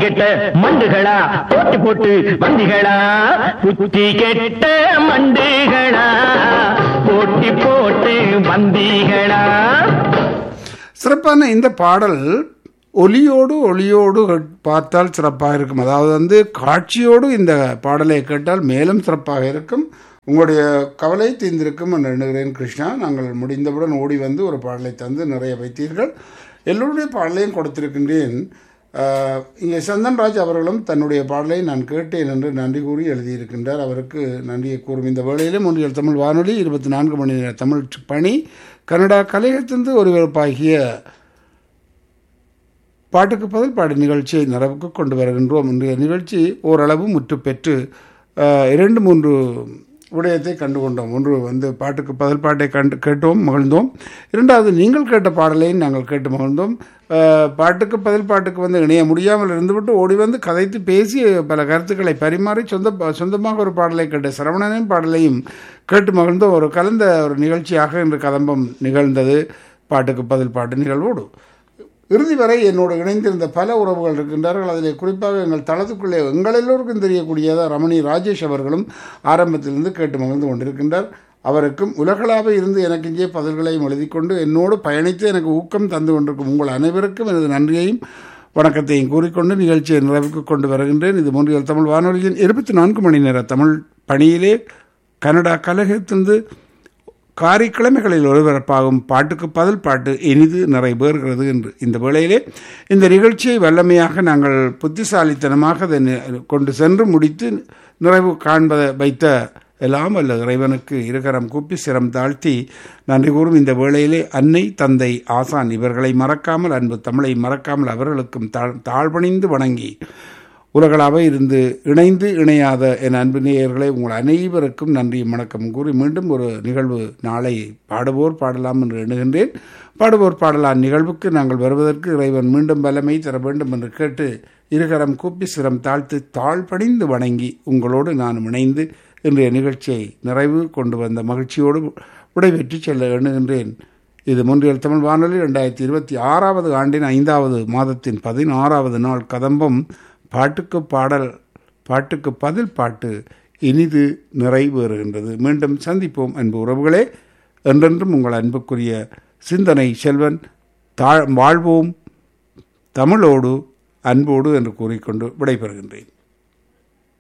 கெட்ட மண்டுகளா போட்டு போட்டு வந்திகளா புத்தி கெட்ட மண்டுகளா போட்டி போட்டு வந்திகளா சிறப்பான இந்த பாடல் ஒலியோடு ஒளியோடு பார்த்தால் சிறப்பாக இருக்கும் அதாவது வந்து காட்சியோடு இந்த பாடலை கேட்டால் மேலும் சிறப்பாக இருக்கும் உங்களுடைய கவலை தீர்ந்திருக்கும் என்று எண்ணுகிறேன் கிருஷ்ணா நாங்கள் முடிந்தவுடன் ஓடி வந்து ஒரு பாடலை தந்து நிறைய வைத்தீர்கள் எல்லோருடைய பாடலையும் கொடுத்திருக்கின்றேன் ஆஹ், இங்கே சந்தன்ராஜ் அவர்களும் தன்னுடைய பாடலை நான் கேட்டேன் என்று நன்றி கூறி எழுதியிருக்கின்றார் அவருக்கு நன்றியை கூறும் இந்த வேளையிலும் ஒன்றியல் தமிழ் வானொலி இருபத்தி நான்கு மணி நேர தமிழ் பணி கனடா கலையத்திலிருந்து ஒருவருப்பாகிய பாட்டுக்கு பதில் பாடு நிகழ்ச்சியை நிறைவுக்கு கொண்டு வருகின்றோம் இன்றைய நிகழ்ச்சி ஓரளவு முற்று பெற்று ஆஹ், இரண்டு மூன்று விடயத்தை கண்டு கொண்டோம் ஒன்று வந்து பாட்டுக்கு பதில் பாட்டை கண்டு கேட்டோம் மகிழ்ந்தோம் இரண்டாவது நீங்கள் கேட்ட பாடலையும் நாங்கள் கேட்டு மகிழ்ந்தோம் ஆஹ், பாட்டுக்கு பதில் பாட்டுக்கு வந்து இணைய முடியாமல் இருந்துவிட்டு ஓடி வந்து கதைத்து பேசி பல கருத்துக்களை பரிமாறி சொந்த சொந்தமாக ஒரு பாடலை கேட்ட சரவணனின் பாடலையும் கேட்டு மகிழ்ந்தோம் ஒரு கலந்த ஒரு நிகழ்ச்சியாக இன்று கதம்பம் நிகழ்ந்தது பாட்டுக்கு பதில் பாட்டு நிகழ்வோடு இறுதி வரை என்னோடு இணைந்திருந்த பல உறவுகள் இருக்கின்றார்கள் அதில் குறிப்பாக எங்கள் தளத்துக்குள்ளே எங்கள் எல்லோருக்கும் தெரியக்கூடியதாக ரமணி ராஜேஷ் அவர்களும் ஆரம்பத்திலிருந்து கேட்டு மகிழ்ந்து கொண்டிருக்கின்றார் அவருக்கும் உலகளாக இருந்து எனக்கு இங்கே பதில்களையும் எழுதி கொண்டு என்னோடு பயணித்து எனக்கு ஊக்கம் தந்து கொண்டிருக்கும் உங்கள் அனைவருக்கும் எனது நன்றியையும் வணக்கத்தையும் கூறிக்கொண்டு நிகழ்ச்சியை நிறைவுக்கு கொண்டு வருகின்றேன் இது மூன்றியல் தமிழ் வானொலியின் இருபத்தி நான்கு மணி நேர தமிழ் பணியிலே கனடா கழகத்திலிருந்து காரிக்கிழமைகளில் ஒளிபரப்பாகும் பாட்டுக்கு பதில் பாட்டு இனிது நிறைவேறுகிறது என்று இந்த வேளையிலே இந்த நிகழ்ச்சியை வல்லமையாக நாங்கள் புத்திசாலித்தனமாக அதை நி- கொண்டு சென்று முடித்து நிறைவு காண்பதை வைத்த எல்லாம் அல்ல இறைவனுக்கு இருகரம் கூப்பி சிரம் தாழ்த்தி நன்றி கூறும் இந்த வேளையிலே அன்னை தந்தை ஆசான் இவர்களை மறக்காமல் அன்பு தமிழை மறக்காமல் அவர்களுக்கும் தாழ் தாழ்வணிந்து வணங்கி உலகளாக இருந்து இணைந்து இணையாத என் அன்பு நேயர்களை உங்கள் அனைவருக்கும் நன்றி வணக்கம் கூறி மீண்டும் ஒரு நிகழ்வு நாளை பாடுவோர் பாடலாம் என்று எண்ணுகின்றேன் பாடுவோர் பாடலாம் நிகழ்வுக்கு நாங்கள் வருவதற்கு இறைவன் மீண்டும் வல்லமை தர வேண்டும் என்று கேட்டு இருகரம் கூப்பி சிரம் தாழ்த்து தாழ்பணிந்து வணங்கி உங்களோடு நான் இணைந்து இன்றைய நிகழ்ச்சியை நிறைவு கொண்டு வந்த மகிழ்ச்சியோடு விடைபெற்று செல்ல எண்ணுகின்றேன் இது முன்றியல் தமிழ் வானொலி ரெண்டாயிரத்தி இருபத்தி ஆறாவது ஆண்டின் ஐந்தாவது மாதத்தின் பதினாறாவது நாள் கதம்பம் பாட்டுக்கு பாடல் பாட்டுக்கு பதில் பாட்டு இனிது நிறைவேறுகின்றது மீண்டும் சந்திப்போம் அன்பு உறவுகளே என்றென்றும் உங்கள் அன்புக்குரிய சிந்தனை செல்வன் தாழ் வாழ்வோம் தமிழோடு அன்போடு என்று கூறிக்கொண்டு விடைபெறுகின்றேன்